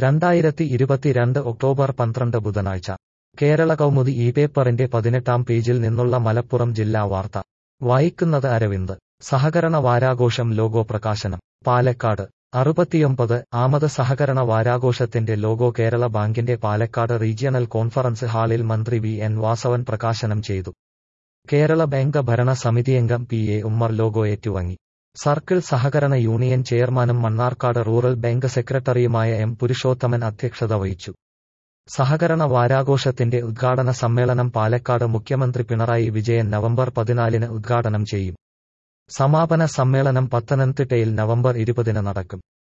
രണ്ടായിരത്തി ഇരുപത്തിരണ്ട് ഒക്ടോബർ പന്ത്രണ്ട് ബുധനാഴ്ച കേരള കൗമുദി ഈ പേപ്പറിന്റെ പതിനെട്ടാം പേജിൽ നിന്നുള്ള മലപ്പുറം ജില്ലാ വാർത്ത വായിക്കുന്നത് അരവിന്ദ് സഹകരണ വാരാഘോഷം ലോഗോ പ്രകാശനം പാലക്കാട് അറുപത്തിയൊമ്പത് ആമത് സഹകരണ വാരാഘോഷത്തിന്റെ ലോഗോ കേരള ബാങ്കിന്റെ പാലക്കാട് റീജിയണൽ കോൺഫറൻസ് ഹാളിൽ മന്ത്രി വി എൻ വാസവൻ പ്രകാശനം ചെയ്തു കേരള ബാങ്ക് ഭരണ സമിതിയംഗം പി എ ഉമ്മർ ലോഗോ ഏറ്റുവാങ്ങി സർക്കിൾ സഹകരണ യൂണിയൻ ചെയർമാനും മണ്ണാർക്കാട് റൂറൽ ബാങ്ക് സെക്രട്ടറിയുമായ എം പുരുഷോത്തമൻ അധ്യക്ഷത വഹിച്ചു സഹകരണ വാരാഘോഷത്തിന്റെ ഉദ്ഘാടന സമ്മേളനം പാലക്കാട് മുഖ്യമന്ത്രി പിണറായി വിജയൻ നവംബർ പതിനാലിന് ഉദ്ഘാടനം ചെയ്യും സമാപന സമ്മേളനം പത്തനംതിട്ടയിൽ നവംബർ ഇരുപതിന് നടക്കും